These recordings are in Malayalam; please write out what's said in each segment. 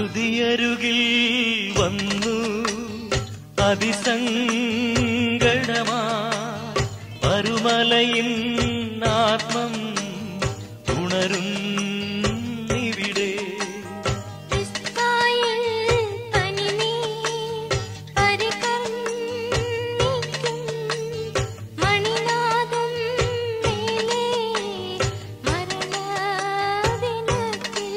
ഹൃദയരുകിൽ വന്നു അതിസങ്കടമാ പരുമലയിൻ ആത്മം ഉണരുന്നിവിടെ ക്രിസ്തായിൽ പനിനീർ പരികർമ്മിക്കും മണിനാദം മേലേ മരണദിനത്തിൽ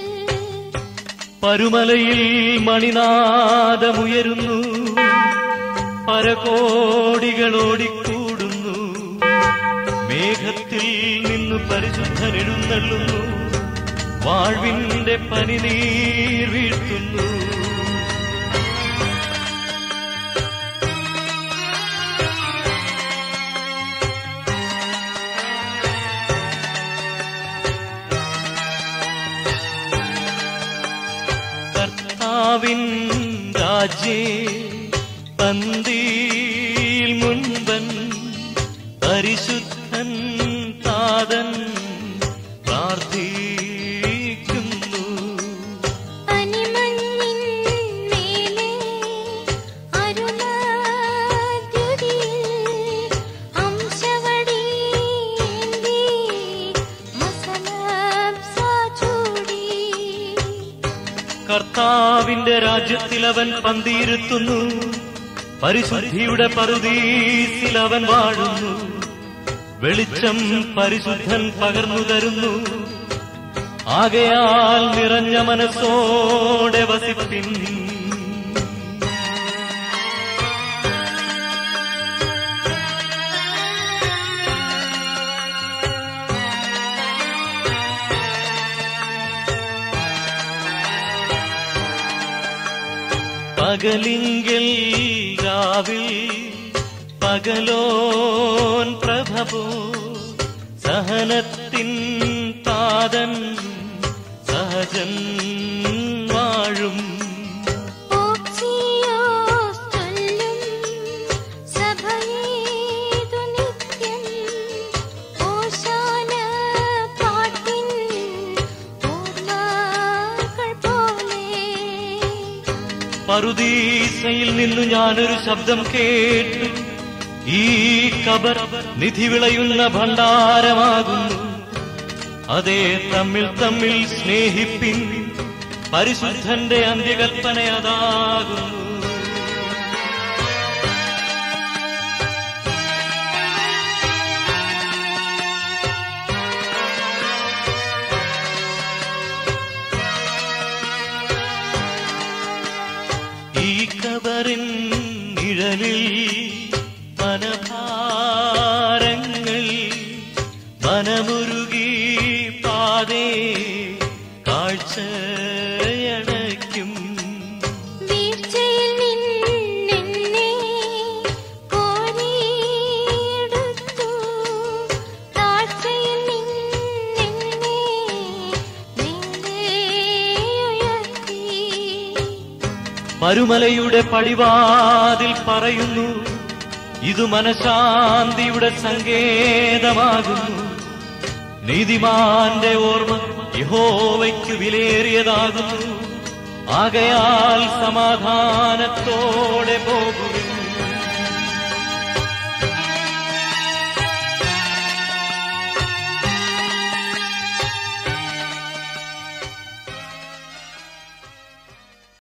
പരുമലയിൽ മണിനാദമുയരുന്നു പരകോടികൾ ഓടിക്കൂടുന്നു മേഘത്തിൽ നിന്നു പരിശുദ്ധൻ എഴുന്നള്ളുന്നു വാഴ്വിന്റെ പനിനീർ വീഴ്ത്തുന്നു കർത്താവിൻ രാജേ പന്തിയിൽ മുൻപൻ പരിശുദ്ധൻ താതൻ പ്രാർത്ഥിക്കുന്നു പനിമഞ്ഞിൻ മേലേ അരുണദ്യുതിയിൽ അംശവടിയേന്തി മസലബ്സ ചൂടി കർത്താവിന്റെ രാജ്യത്തിൽ അവൻ പന്തിയിരുത്തുന്നു പരിശുദ്ധിയുടെ പറുദീസിൽ അവൻ വാഴുന്നു വെളിച്ചം പരിശുദ്ധൻ പകർന്നു തരുന്നു ആകയാൽ നിറഞ്ഞ മനസ്സോടെ വസിപ്പിൻ പകലിങ്കിൽ രാവിൽ പകലോൻ പ്രഭവോ സഹനത്തിൻ താതൻ സഹജൻ വാഴും ഓക്സിയോസ് ചൊല്ലും സഭയേതു നിത്യം ഓശാന പാട്ടിൻ ഓർമ്മകൾ പോലെ പറുദീസയിൽ നിന്നു ഞാനൊരു ശബ്ദം കേട്ടു ഈ കബർ നിധി വിളയുന്ന ഭണ്ഡാരമാകുന്നു അതേ തമ്മിൽ തമ്മിൽ സ്നേഹിപ്പിൻ പരിശുദ്ധന്റെ അന്ത്യകൽപ്പന അതാകുന്നു ഈ കബറിൻ നിഴലിൽ മനഭാരങ്ങൾ മനമുരുകി പാതേ കാഴ്ചയണയ്ക്കും വീഴ്ചയിൽ നിന്നെന്നെ കോരിയെടുത്തു താഴ്ചയിൽ നിന്നെന്നെ നേരെ ഉയർത്തി പരുമലയുടെ പടിവാതിൽ പറയുന്നു ഇതു മനഃശാന്തിയുടെ സങ്കേതമാകുന്നു നീതിമാന്റെ ഓർമ്മ യഹോവയ്ക്ക് വിലേറിയതാകുന്നു ആകയാൽ സമാധാനത്തോടെ പോകും